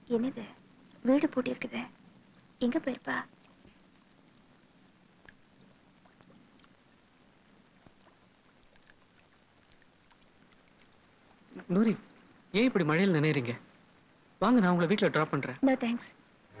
என்னது வீடு பூட்டி இருக்குது எங்க போயிருப்பா நூரி ஏன் இப்படி மழையில் நினைறீங்க வாங்க நான் உங்களை வீட்டில் ட்ராப் பண்றேன் நோ தேங்க்ஸ்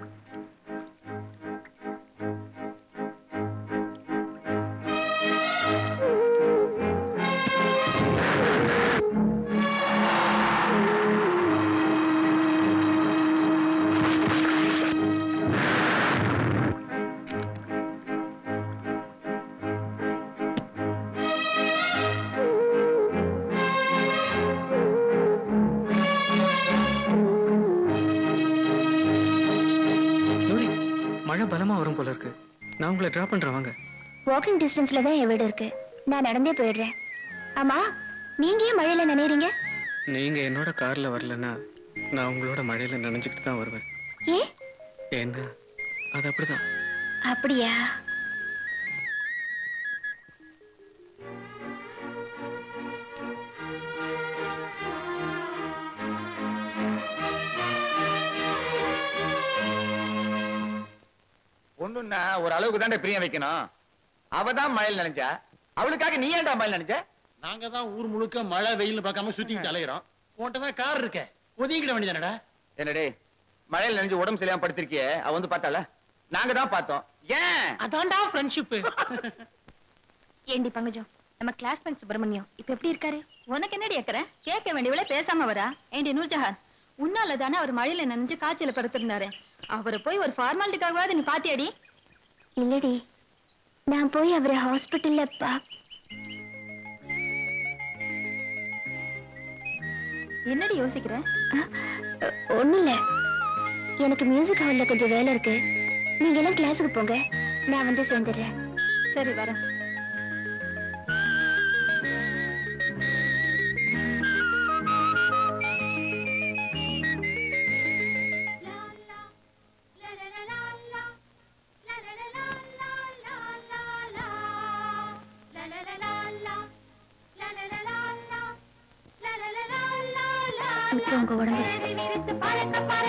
நூரி மழை பலமா வரும் போல இருக்கு நான் உங்களை ட்ராப் பண்றேன் வாங்க வாக்கிங் டிஸ்டன்ஸ்ல தான் என் வீடு இருக்கு நான் நடந்தே போயிடுறேன் ஆமா நீங்க ஏன் மழையில நினைறீங்க நீங்க என்னோட கார்ல வரலன்னா நான் உங்களோட மழையில நனைஞ்சுக்கிட்டு தான் வருவேன் ஏ ஏன்னா அது அப்படிதான் அப்படியா ஒண்ணுன்னா ஒரு அளவுக்கு தாண்டா பிரியம் வைக்கணும் அவ தான் மழையில் நினைச்சா அவளுக்காக நீ ஏன்டா மழையில் நினைச்ச நாங்க தான் ஊர் முழுக்க மழை வெயில் பார்க்காம சுத்திக்கிட்டு அலையிறோம் உன்கிட்ட தான் கார் இருக்க ஒதுங்கிட வேண்டியதானடா என்னடே மழையில் நினைஞ்சு உடம்பு சரியாம படுத்திருக்கியே அவ வந்து பார்த்தால நாங்க தான் பார்த்தோம் ஏன் அதான்டா ஃப்ரெண்ட்ஷிப் ஏண்டி பங்கஜம் நம்ம கிளாஸ்மேட் சுப்பிரமணியம் இப்ப எப்படி இருக்காரு உனக்கு என்னடி அக்கறை கேட்க வேண்டியவள பேசாம வரா ஏண்டி நூர்ஜஹான் உன்னால தானே அவர் மழையில நனைஞ்சு காய்ச்சல படுத்திருந்தாரு அவரை போய் ஒரு ஃபார்மாலிட்டிக்காகவாது நீ பாத்தியாடி இல்லடி நான் போய் அவரை ஹாஸ்பிட்டல்ல பா என்னடி யோசிக்கிற ஒண்ணும் இல்ல எனக்கு மியூசிக் ஹால்ல கொஞ்சம் வேலை இருக்கு நீங்க எல்லாம் கிளாஸுக்கு போங்க நான் வந்து சேர்ந்துடுறேன் சரி வரேன் இப்போ உங்க உடம்பு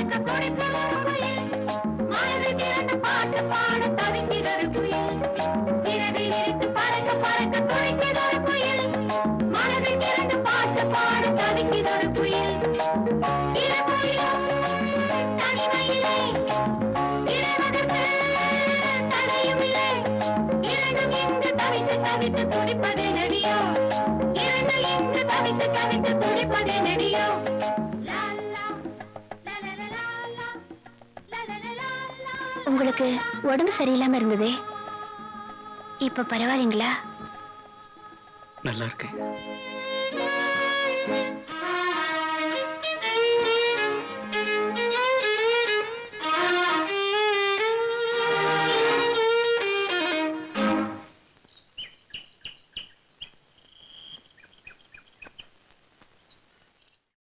துடிப்பதே நடியோ இரண்டு இங்கு தவித்து தவித்து துடிப்பதே நடியோ உங்களுக்கு உடம்பு சரியில்லாம இருந்ததே இப்ப பரவாயில்லைங்களா நல்லா இருக்கேன்